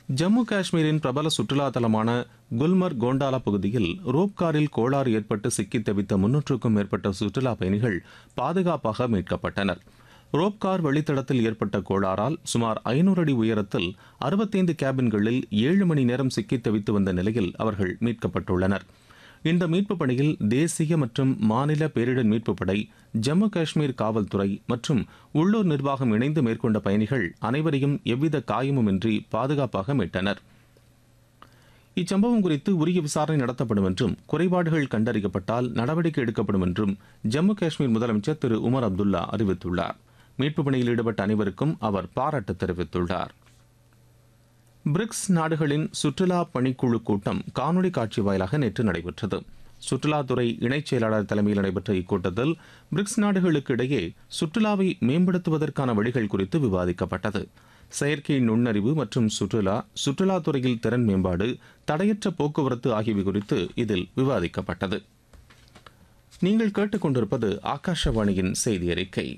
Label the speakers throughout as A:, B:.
A: ஜம்மு காஷ்மீரின் பிரபல சுற்றுலா தலமான குல்மர்க் கோண்டாலா பகுதியில் ரோப் காரில் கோளாறு ஏற்பட்டு சிக்கித் தவித்த முன்னூற்றுக்கும் மேற்பட்ட சுற்றுலா பயணிகள் பாதுகாப்பாக மீட்கப்பட்டனர் ரோப் கார் வழித்தடத்தில் ஏற்பட்ட கோளாறால் சுமார் ஐநூறு அடி உயரத்தில் அறுபத்தைந்து கேபின்களில் ஏழு மணி நேரம் சிக்கித் தவித்து வந்த நிலையில் அவர்கள் மீட்கப்பட்டுள்ளனர் இந்த மீட்புப் பணியில் தேசிய மற்றும் மாநில பேரிடர் மீட்புப் படை ஜம்மு காஷ்மீர் காவல்துறை மற்றும் உள்ளூர் நிர்வாகம் இணைந்து மேற்கொண்ட பயணிகள் அனைவரையும் எவ்வித காயமுமின்றி பாதுகாப்பாக மீட்டனர் இச்சம்பவம் குறித்து உரிய விசாரணை நடத்தப்படும் என்றும் குறைபாடுகள் கண்டறியப்பட்டால் நடவடிக்கை எடுக்கப்படும் என்றும் ஜம்மு காஷ்மீர் முதலமைச்சர் திரு உமர் அப்துல்லா அறிவித்துள்ளார் மீட்புப் பணியில் ஈடுபட்ட அனைவருக்கும் அவர் பாராட்டு தெரிவித்துள்ளார் பிரிக்ஸ் நாடுகளின் சுற்றுலா பணிக்குழு கூட்டம் காணொலி காட்சி வாயிலாக நேற்று நடைபெற்றது சுற்றுலாத்துறை இணைச் செயலாளர் தலைமையில் நடைபெற்ற இக்கூட்டத்தில் பிரிக்ஸ் நாடுகளுக்கு இடையே சுற்றுலாவை மேம்படுத்துவதற்கான வழிகள் குறித்து விவாதிக்கப்பட்டது செயற்கை நுண்ணறிவு மற்றும் சுற்றுலா சுற்றுலாத்துறையில் திறன் மேம்பாடு தடையற்ற போக்குவரத்து ஆகியவை குறித்து இதில் விவாதிக்கப்பட்டது நீங்கள் கேட்டுக்கொண்டிருப்பது ஆகாஷவாணியின் செய்தி அறிக்கை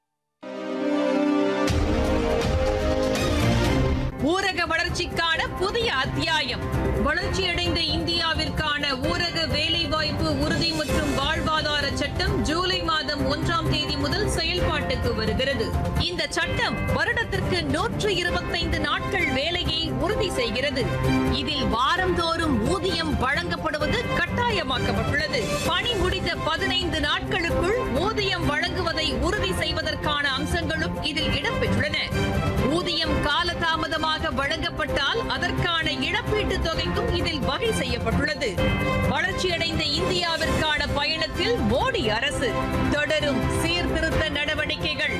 B: ஊரக வளர்ச்சிக்கான புதிய அத்தியாயம் வளர்ச்சியடைந்த இந்தியாவிற்கான ஊரக வேலைவாய்ப்பு உறுதி மற்றும் வாழ்வாதார சட்டம் ஜூலை மாதம் ஒன்றாம் தேதி முதல் செயல்பாட்டுக்கு வருகிறது இந்த சட்டம் வருடத்திற்கு நூற்று இருபத்தைந்து நாட்கள் வேலையை உறுதி செய்கிறது இதில் வாரந்தோறும் ஊதியம் வழங்கப்படுவது கட்டாயமாக்கப்பட்டுள்ளது பணி முடிந்த பதினைந்து நாட்களுக்குள் ஊதியம் வழங்குவதை உறுதி செய்வதற்கான அம்சங்களும் இதில் இடம்பெற்றுள்ளன ஊதியம் காலதாமதமாக வழங்கப்பட்டால் அதற்கான இழப்பீட்டு தொகைக்கும் இதில் வகை செய்யப்பட்டுள்ளது வளர்ச்சியடைந்த இந்தியாவிற்கான பயணத்தில் மோடி அரசு தொடரும் சீர்திருத்த நடவடிக்கைகள்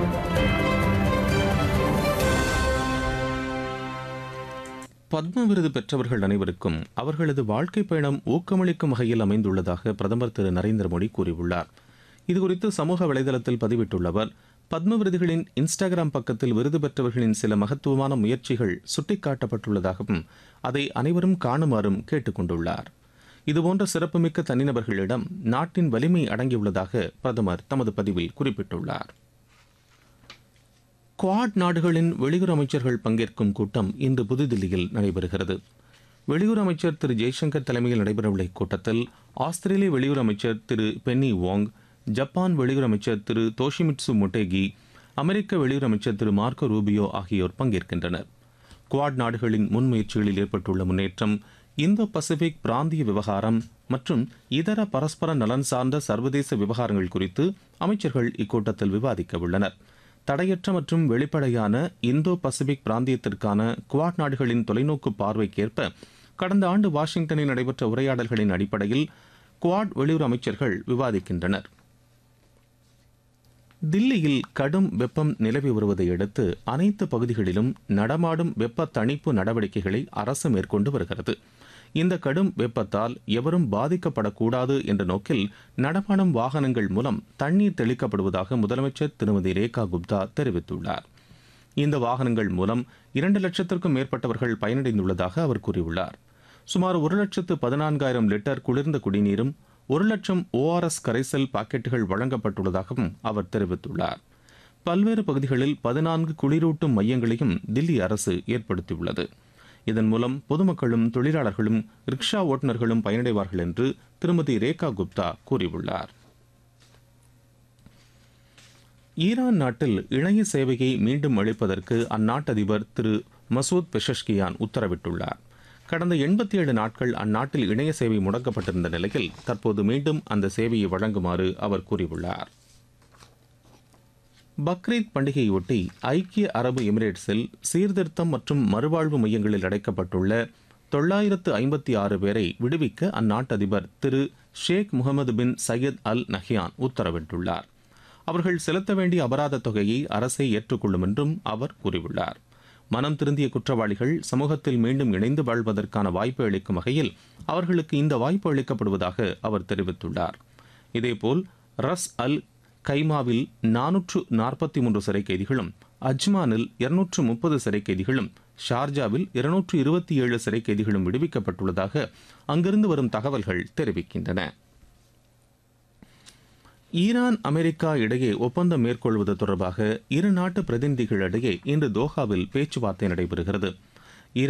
A: பத்ம விருது பெற்றவர்கள் அனைவருக்கும் அவர்களது வாழ்க்கை பயணம் ஊக்கமளிக்கும் வகையில் அமைந்துள்ளதாக பிரதமர் திரு நரேந்திர மோடி கூறியுள்ளார் இதுகுறித்து சமூக வலைதளத்தில் பதிவிட்டுள்ள அவர் பத்ம விருதுகளின் இன்ஸ்டாகிராம் பக்கத்தில் விருது பெற்றவர்களின் சில மகத்துவமான முயற்சிகள் சுட்டிக்காட்டப்பட்டுள்ளதாகவும் அதை அனைவரும் காணுமாறும் கேட்டுக் கொண்டுள்ளார் இதுபோன்ற சிறப்புமிக்க தனிநபர்களிடம் நாட்டின் வலிமை அடங்கியுள்ளதாக பிரதமர் தமது பதிவில் குறிப்பிட்டுள்ளார் குவாட் நாடுகளின் வெளியுறவு அமைச்சர்கள் பங்கேற்கும் கூட்டம் இன்று புதுதில்லியில் நடைபெறுகிறது வெளியுறவு அமைச்சர் திரு ஜெய்சங்கர் தலைமையில் நடைபெறவுள்ள இக்கூட்டத்தில் ஆஸ்திரேலிய வெளியுறவு அமைச்சர் திரு பென்னி வாங் ஜப்பான் வெளியுறவு அமைச்சர் திரு தோஷிமிட்சு மொட்டேகி அமெரிக்க வெளியுறவு அமைச்சர் திரு மார்க்கோ ரூபியோ ஆகியோர் பங்கேற்கின்றனர் குவாட் நாடுகளின் முன்முயற்சிகளில் ஏற்பட்டுள்ள முன்னேற்றம் இந்தோ பசிபிக் பிராந்திய விவகாரம் மற்றும் இதர பரஸ்பர நலன் சார்ந்த சர்வதேச விவகாரங்கள் குறித்து அமைச்சர்கள் இக்கூட்டத்தில் விவாதிக்க உள்ளனர் தடையற்ற மற்றும் வெளிப்படையான இந்தோ பசிபிக் பிராந்தியத்திற்கான குவாட் நாடுகளின் தொலைநோக்கு பார்வைக்கேற்ப கடந்த ஆண்டு வாஷிங்டனில் நடைபெற்ற உரையாடல்களின் அடிப்படையில் குவாட் வெளியுறவு அமைச்சர்கள் விவாதிக்கின்றனர் தில்லியில் கடும் வெப்பம் நிலவி வருவதை அடுத்து அனைத்து பகுதிகளிலும் நடமாடும் வெப்ப தணிப்பு நடவடிக்கைகளை அரசு மேற்கொண்டு வருகிறது இந்த கடும் வெப்பத்தால் எவரும் பாதிக்கப்படக்கூடாது என்ற நோக்கில் நடமாடும் வாகனங்கள் மூலம் தண்ணீர் தெளிக்கப்படுவதாக முதலமைச்சர் திருமதி ரேகா குப்தா தெரிவித்துள்ளார் இந்த வாகனங்கள் மூலம் இரண்டு லட்சத்திற்கும் மேற்பட்டவர்கள் பயனடைந்துள்ளதாக அவர் கூறியுள்ளார் சுமார் ஒரு லட்சத்து பதினான்காயிரம் லிட்டர் குளிர்ந்த குடிநீரும் ஒரு லட்சம் ஓஆர்எஸ் கரைசல் பாக்கெட்டுகள் வழங்கப்பட்டுள்ளதாகவும் அவர் தெரிவித்துள்ளார் பல்வேறு பகுதிகளில் பதினான்கு குளிரூட்டும் மையங்களையும் தில்லி அரசு ஏற்படுத்தியுள்ளது இதன் மூலம் பொதுமக்களும் தொழிலாளர்களும் ரிக்ஷா ஓட்டுநர்களும் பயனடைவார்கள் என்று திருமதி ரேகா குப்தா கூறியுள்ளார் ஈரான் நாட்டில் இணைய சேவையை மீண்டும் அளிப்பதற்கு அந்நாட்டு அதிபர் திரு மசூத் பெஷஷ்கியான் உத்தரவிட்டுள்ளார் கடந்த எண்பத்தி ஏழு நாட்கள் அந்நாட்டில் இணைய சேவை முடக்கப்பட்டிருந்த நிலையில் தற்போது மீண்டும் அந்த சேவையை வழங்குமாறு அவர் கூறியுள்ளார் பக்ரீத் பண்டிகையொட்டி ஐக்கிய அரபு எமிரேட்ஸில் சீர்திருத்தம் மற்றும் மறுவாழ்வு மையங்களில் அடைக்கப்பட்டுள்ள தொள்ளாயிரத்து ஐம்பத்தி ஆறு பேரை விடுவிக்க அந்நாட்டு அதிபர் Thiru Sheikh Mohamed bin Zayed Al Nahyan உத்தரவிட்டுள்ளார் அவர்கள் செலுத்த வேண்டிய அபராத தொகையை அரசை ஏற்றுக்கொள்ளும் என்றும் அவர் கூறியுள்ளார் மனம் திருந்திய குற்றவாளிகள் சமூகத்தில் மீண்டும் இணைந்து வாழ்வதற்கான வாய்ப்பு அளிக்கும் வகையில் அவர்களுக்கு இந்த வாய்ப்பு அளிக்கப்படுவதாக அவர் தெரிவித்துள்ளார் இதேபோல் ரஸ் அல் கைமாவில் நானூற்று நாற்பத்தி மூன்று சிறை கைதிகளும் அஜ்மானில் இருநூற்று முப்பது சிறை கைதிகளும் ஷார்ஜாவில் இருநூற்று இருபத்தி ஏழு சிறை கைதிகளும் விடுவிக்கப்பட்டுள்ளதாக அங்கிருந்து வரும் தகவல்கள் தெரிவிக்கின்றன ஈரான் அமெரிக்கா இடையே ஒப்பந்தம் மேற்கொள்வது தொடர்பாக இரு நாட்டு பிரதிநிதிகளிடையே இன்று தோஹாவில் பேச்சுவார்த்தை நடைபெறுகிறது